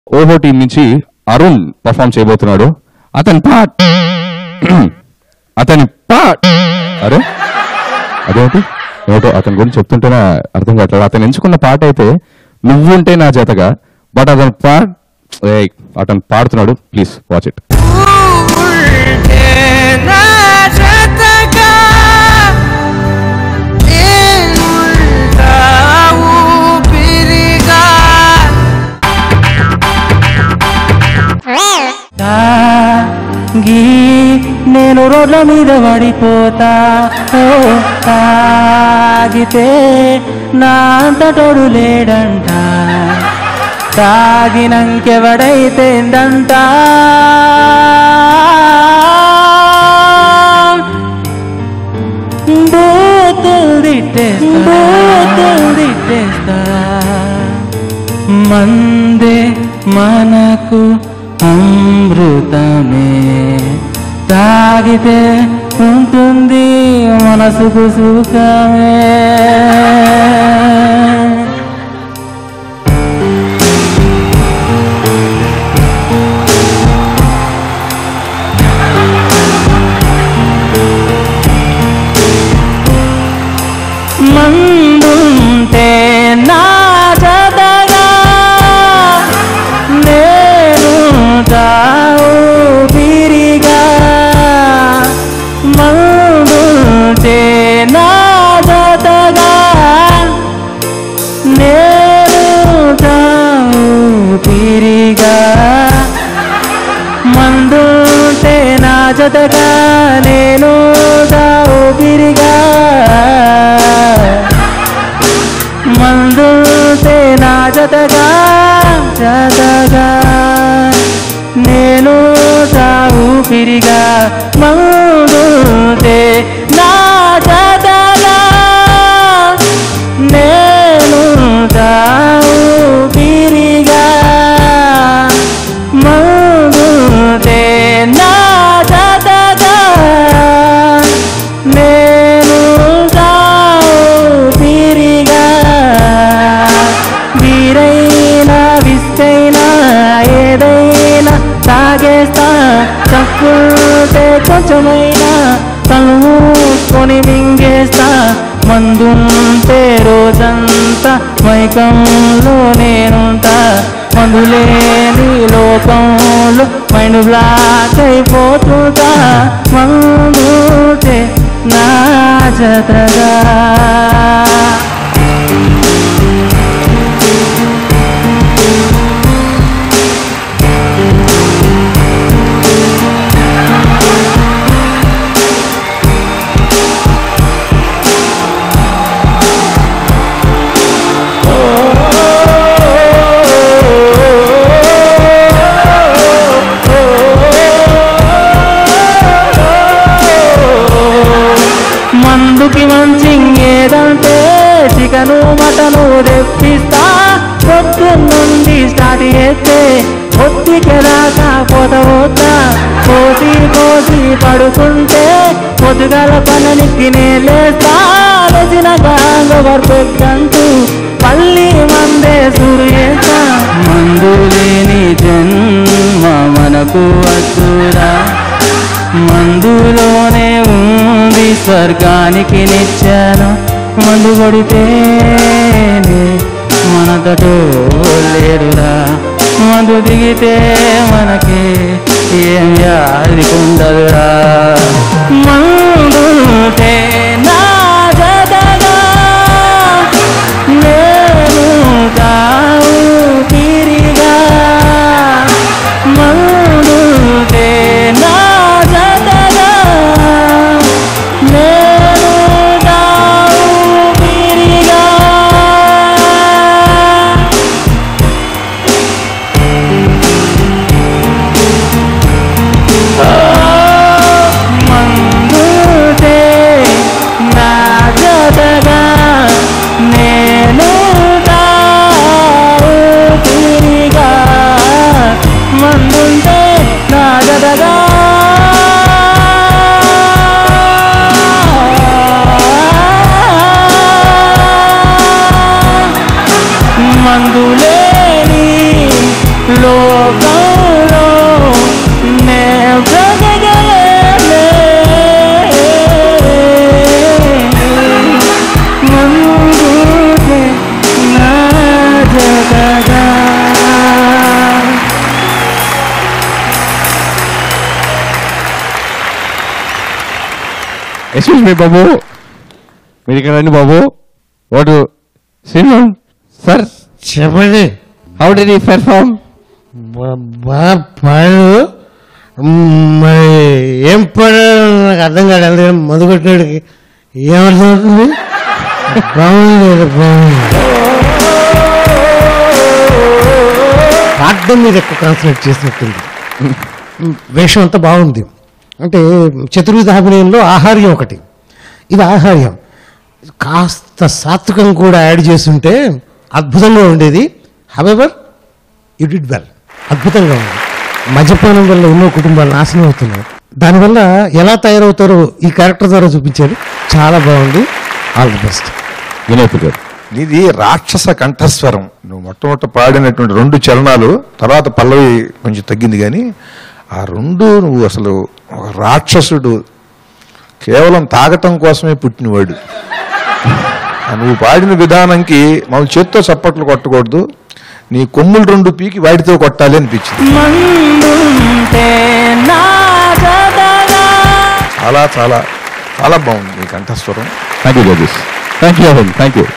ఓహో టీం నుంచి అరుణ్ పర్ఫామ్ చేయబోతున్నాడు అతని పాట్ అతని పాట్ అరే అదేంటి ఏమిటో అతని గురించి చెప్తుంటేనే అర్థం కావట్లేదు అతను ఎంచుకున్న పాట అయితే నువ్వుంటే నా జతగా బట్ అతని పాట్ ఏయ్, అతను పాడుతున్నాడు ప్లీజ్ వాచ్ ఇట్ ఉంటే నా జతగా నేనుంటావు పిరిగా తాగి నేను రోడ్ల మీద పడిపోతా ఓ తాగితే నా అంతటోడు లేడంట తాగినంకెవడైతే దంట బూతులు తిట్టేస్తా బూతులు తిట్టేస్తా మందే మనకు అమృతమే తాగితే ఉంటుంది మనసుకు సుఖమే మందుంటే నా జతగా నేను తావు పిరిగా మందుంటే నా జతగా నేను తావు పిరిగా మందుంటే నా జతగా నేను తావు పిరిగా మందుంటే నా జతగా జతగా నేను తావు పిరిగా మందుంటే నా జతగా నేను తావు పిరిగా మందుంటే నా జతగా నేను తావు పిరిగా వీరైనా విస్తైనా ఏదైనా తాగేస్తా తప్పుంటే కొంచెమైనా కలుముకొని మింగేస్తా మందుంటే రోజంతా మైకంలో నేనుంటా మందులేని లోకంలో మైండ్ బ్లాక్ అయిపోతుంటా మందుంటే నా జతగా మందుకి మంచి ఏదంటే చికెను మటను తెప్పిస్తా పొద్దున్నుండి స్టార్ట్ చేస్తే ఒత్తికి రాక పోత పోతా కోసి కోసి పడుకుంటే పొద్దుగాల పనునికి నేలేస్తా లేచిన గాంగ పర్ఫెక్ట్ అంటూ పల్లి మందే సురు చేస్తా మందు లేని జన్మ మనకు వద్దురా మందులోనే ఉంది స్వర్గానికి నిచ్చాను మందు కొడితేనే మనతోటో లేడురా మందు దిగితే మనకి ఏం వ్యాధి ఉండదురా మందుతే నా జతగా నేను తావు తిరిగా మందుతే నా జతగా నేను తావు తిరిగా మందుతే లోకంలో నే బ్రతకలేనే. ముందుకే నా జతగా ఎక్స్క్యూజ్ మీ బాబు మీరు ఇక్కడ రండి బాబు వాడు సినిమా సార్ చెప్పండి హౌ డి ఈ పెర్ఫార్మ్ బా- బాగా పాడు మరి ఏం పాడాడు నాకు అర్థం కాదు అందుకని మందు కొట్టినాడికి ఏమర్థం అవుతుంది బాగుంది బాగుంది పాడడం మీద ఎక్కువ కాన్సన్ట్రేట్ చేసినట్టుంది వేషం అంతా బాగుంది అంటే చతుర్విధాభినయంలో ఆహార్యం ఒకటి ఇది ఆహార్యం కాస్త సాత్వికం కూడా యాడ్ చేస్తుంటే అద్భుతంగా ఉండేది హవెవర్ యు డిడ్ వెల్ అద్భుతంగా ఉంది మద్యపానం వల్ల ఎన్నో కుటుంబాలు నాశనం అవుతున్నాయి దానివల్ల ఎలా తయారవుతారో ఈ క్యారెక్టర్ ద్వారా చూపించారు చాలా బాగుంది ఆల్ ది బెస్ట్ వినోద్ గారు నీది రాక్షస కంఠస్వరం నువ్వు మొట్టమొదట పాడినటువంటి రెండు చలనాలు తర్వాత పల్లవి కొంచెం తగ్గింది కానీ ఆ రెండు నువ్వు అసలు ఒక రాక్షసుడు కేవలం తాగటం కోసమే పుట్టినవాడు ఆ నువ్వు పాడిన విధానంకి మమ్మల్ని చేత్తో చప్పట్లు కొట్టకూడదు నీ కొమ్ములు రెండు పీకి వాటితో కొట్టాలి అనిపించింది మందుంటే నా జతగా చాలా చాలా చాలా బాగుంది నీ కంఠస్వరం thank you judges thank you thank you